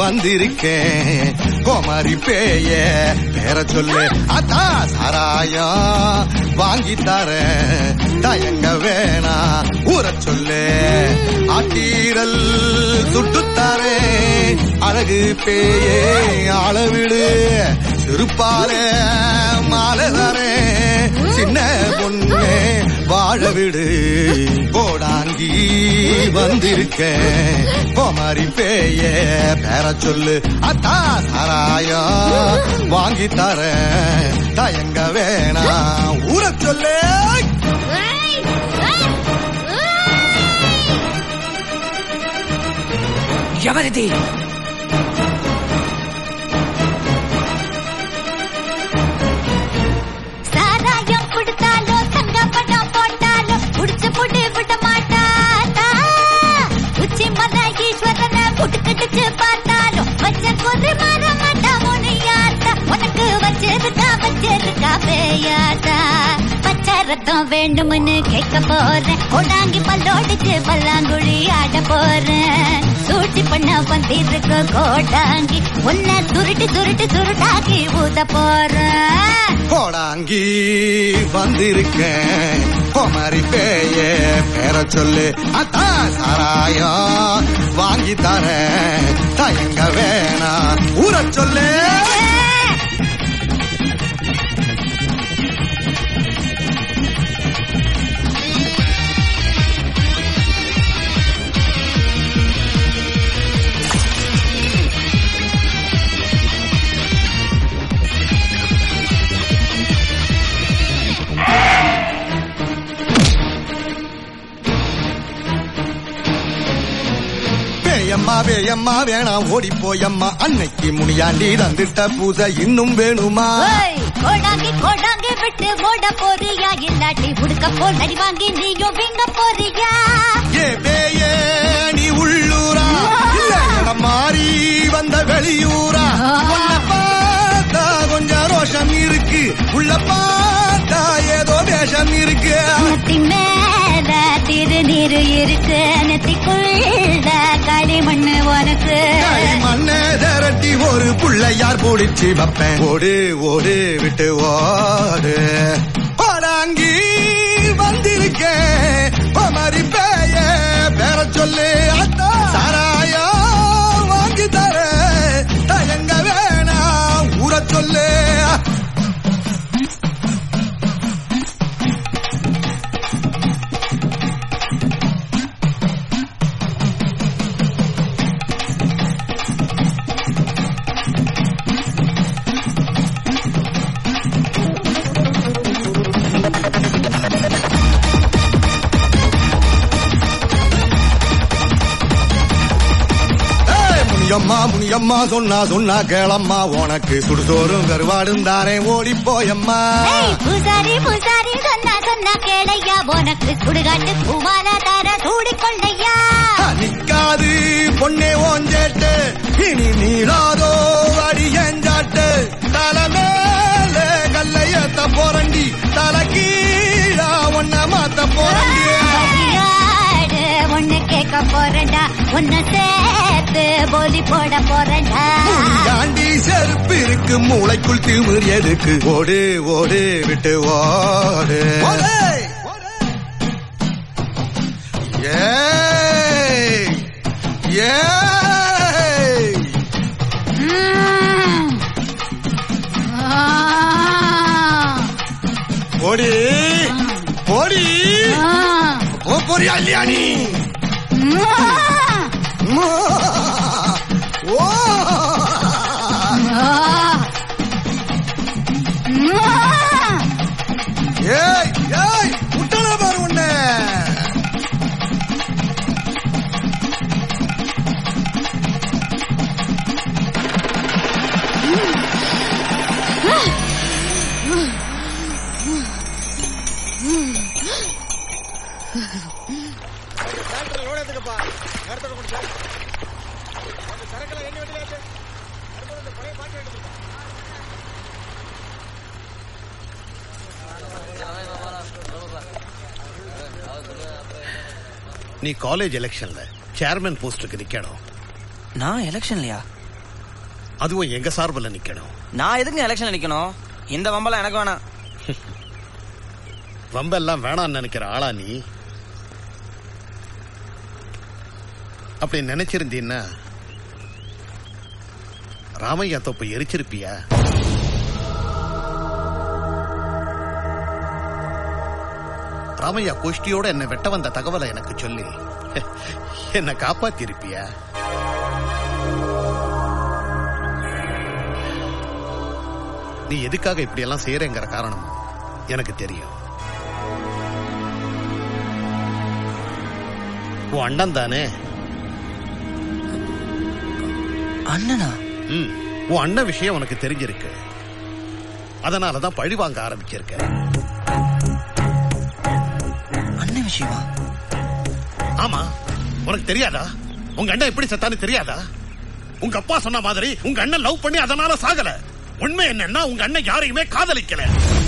வந்திருக்கேன் கோமாரி பேய பேர சொல்லு அத்தா சாராயம் வாங்கி தரேன் தயங்க வேணா ஊற சொல்லு ஆட்டீரல் சுட்டுத்தாரே அழகு பேயே அளவிடு சிறுப்பாலே மாலை தரேன் சின்ன பொண்ணே வாழ விடு கோடாங்கி வந்திருக்கேன் கோமாரி பேய பேர சொல்லு அத்தா சாராயம் வாங்கி தரேன் தயங்க வேணாம் ஊற சொல்லு ఎవరిది சாராயம் கொடுத்தாலோ தங்க படம் போட்டாலோ புடிச்சு புடி விட மாட்டாதா உச்சி மத ஈஸ்வரனை புட்டுக்கிட்டு பார்த்தாலோ வச்ச கொது மாற மாட்டா உனையாத்தா உனக்கு வச்சிருக்கா வச்சிருக்கா பேயாத்தா பச்சை ரத்தம் வேண்டும்னு கேட்க போறேன் கொடாங்கி பல்லோடிச்சு பல்லாங்குழி ஆட போறேன் சூட்டி பண்ண வந்திருக்க கோடாங்கி உன்னை சுருட்டி சுருட்டி சுருட்டாக்கி ஊத போறேன் கோடாங்கி வந்திருக்கேன் கோமாரி பேய பேர சொல்லு அத்தா சாராயம் வாங்கி தரேன் தயங்க வேணாம் ஊற சொல்லு பேயம்மா பேயம்மா வேணாம் ஓடி போயம்மா அன்னைக்கு முனியாண்டி தந்துட்ட பூசை இன்னும் வேணுமா ஓய், கோடாங்கி கோடாங்கி விட்டு ஓட போறியா இல்லாட்டி உடுக்க போல் அடி வாங்கி நீயும் வீங்க போறியா ஏ பேயே நீ உள்ளூரா இல்ல இடம் மாறி வந்த வெளியூரா உன்னை பார்த்தா கொஞ்சம் ரோஷம் இருக்கு உள்ள பார்த்தா ஏதோ வேஷம் இருக்கு நெத்தி மேல திருநீரு இருக்கு நெத்திக்குள்ள களிமண்ணு உனக்கு மண்ண திரட்டி ஒரு புள்ளையார் பிடிச்சு வைப்பேன் ஓடு ஓடு விட்டு ஓடு பாடாங்கி வந்திருக்கேன் மாதிரி பேய பேர சொல்லு அத்தா சாராயா வாங்கி தர தயங்க வேணாம் ஊற சொல்லு ஏய், முனியம்மா முனியம்மா சொன்னா சொன்னா கேளம்மா உனக்கு சுடுசோறும் கருவாடும் தாரே ஓடி போயம்மா ஏய், பூசாரி பூசாரி சொன்னா சொன்னா கேளையா உனக்கு சுடுகாட்டு பூமால தர சூடிக்கொள்ளையா நிக்காது பொண்ணே ஓஞ்சேட்டு இனி நீராதோ அடி ஏஞ்சாட்டு தலை மேல கல்லையத்த போறண்டி தலை கீழா ஒன்ன மாத்த போறண்டி யாரு ஒண்ணு கேட்க போறேன்டா உன்னை சேர்த்து போலி போட போறேன்டா தாண்டி செருப்பு இருக்கு மூளைக்குள் திமிர் எதுக்கு ஓடு ஓடு விட்டு ஓடு ஏய் ஏய் ம். ஆ. ஓடி ஓடி ஆ. ஓ போறியா இல்லையா நீ ம். ஓ ஆ. ம். ஏய் ஏய் முட்டல பாரு உன்னை நீ காலேஜ் எலெக்ஷன்ல சேர்மன் போஸ்டுக்கு நிக்கணும் நான் எலெக்ஷன்லயா அதுவும் எங்க சார்பில் நிக்கணும் நான் எதுக்கு எலெக்ஷன்ல நிக்கணும் இந்த வம்பெல்லாம் எனக்கு வேணாம் வம்பெல்லாம் வேணாம்னு நினைக்கிற ஆளா நீ அப்படி நினைச்சிருந்தீன்னா ராமையா தொப்பை எரிச்சிருப்பியா ராமையா கோஷ்டியோட என்ன வெட்ட வந்த தகவலை எனக்கு சொல்லி என்ன காப்பாத்திருப்பியா நீ எதுக்காக இப்படி எல்லாம் செய்யறேங்கிற காரணம் எனக்கு தெரியும் உன் அண்ணன் தானே அண்ணனா ம் உன் அண்ணன் விஷயம் உனக்கு தெரிஞ்சிருக்கு அதனாலதான் பழி வாங்க ஆரம்பிச்சிருக்க அண்ணன் விஷயமா ஆமா உனக்கு தெரியாதா உங்க அண்ணன் எப்படி செத்தான்னு தெரியாதா உங்க அப்பா சொன்ன மாதிரி உங்க அண்ணன் லவ் பண்ணி அதனால சாகல உண்மை என்னன்னா உங்க அண்ணன் யாரையுமே காதலிக்கல